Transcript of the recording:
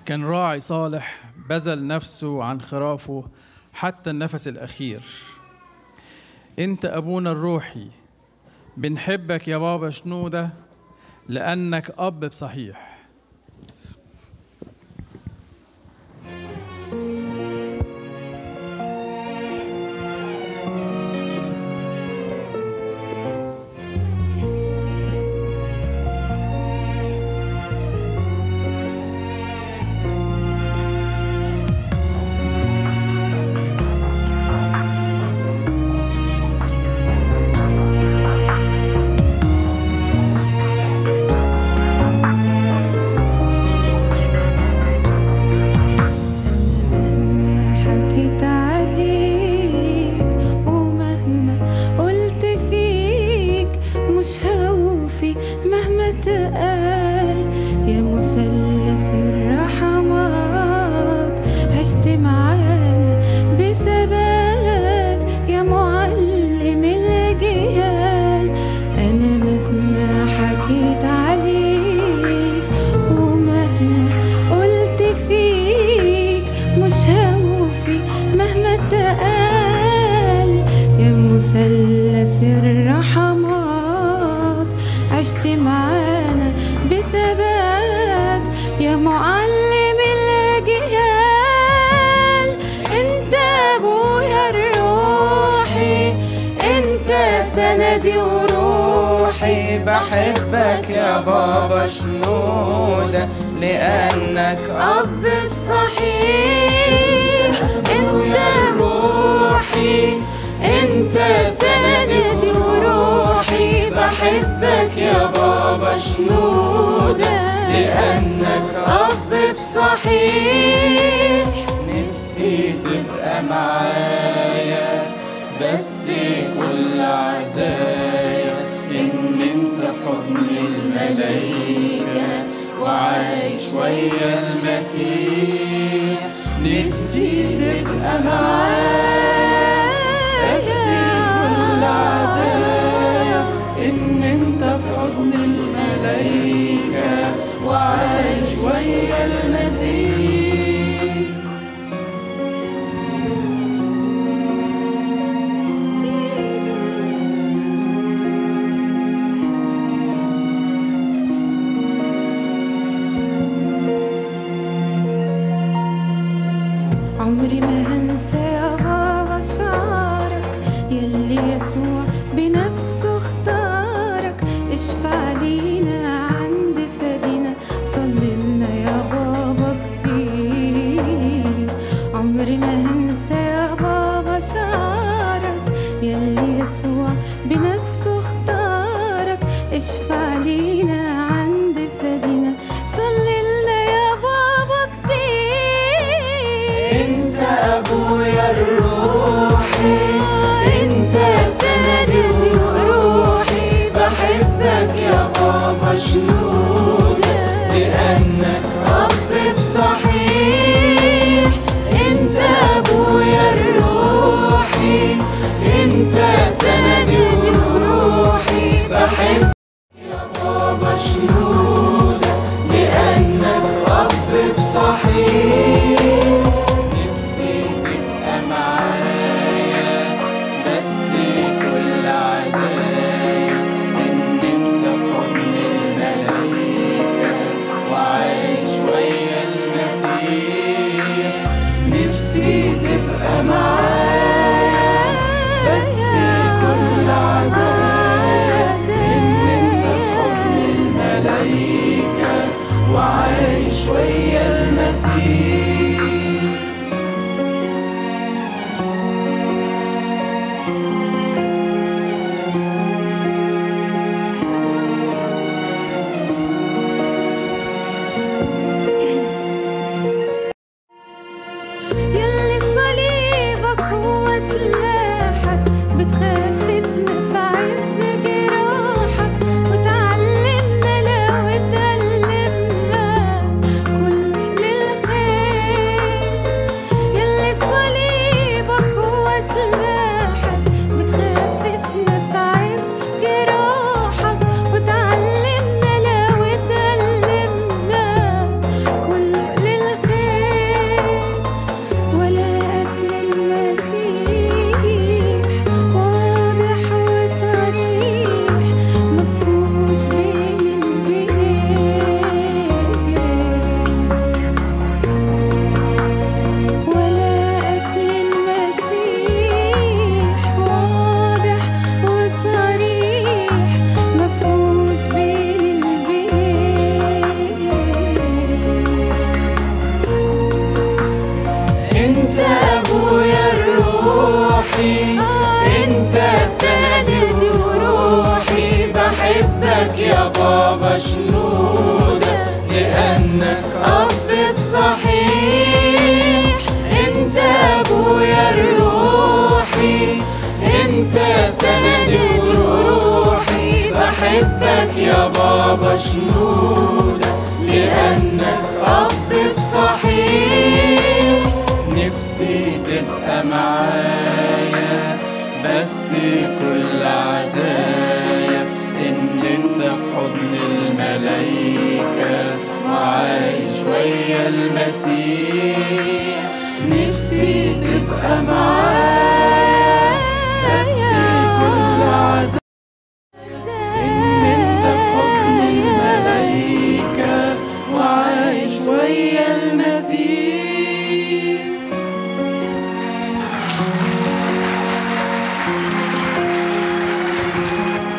كان راعي صالح بذل نفسه عن خرافه حتى النفس الأخير أنت أبونا الروحي بنحبك يا بابا شنودة لأنك أب بصحيح مهما حكيت عليك ومهما قلت فيك مش هوفي مهما تقال يا مثلث الرحمات عشت معانا بثبات يا معلم الجيال أنا مهما حكيت عليك ومهما قلت فيك مش هوفي مهما تقال يا مثلث الرحمات عشت معانا بثبات يا معلم الأجيال انت ابويا الروحي انت سندي وروحي بحبك يا بابا شنودة لأنك أب بصحيح أنت روحي أنت سندي وروحي بحبك يا بابا شنودة لأنك أب بصحيح نفسي تبقى معايا بس كل عزايا إن أنت في حضن الملايكة وعايش ويا المسيح نفسي تبقى معايا بس كل عزايا إن أنت في حضن الملايكة وعايش ويا المسيح عمري ما هنسى يا بابا شعرك يلي يسوع بنفسه اختارك اشفع لينا عند فدينا صلي لنا يا بابا كتير عمري ما هنسى يا بابا شعرك يلي يسوع بنفسه اختارك اشفع لينا عند فدينا صلي لنا يا بابا كتير انت ابويا الروحي انت سندي وروحي بحبك يا بابا شنودة لأنك رب بصحيح انت ابويا الروحي انت سندي وروحي بحبك يا بابا شنودة لأنك رب بصحيح نفسي تبقى معايا بس كل عزايا إن أنت في حضن الملايكة وعايش ويا المسيح نفسي تبقى معايا بس كل عزايا إن أنت في حضن الملايكة وعايش ويا المسيح يلي صليبك هو سلاحك بتخففنا في عز جراحك وتعلمنا لو اتألمنا كل لأنك أب بصحيح أنت أبويا الروحي أنت سندي وروحي بحبك يا بابا شنودة لأنك أب بصحيح نفسي تبقى معايا بس كل عذاب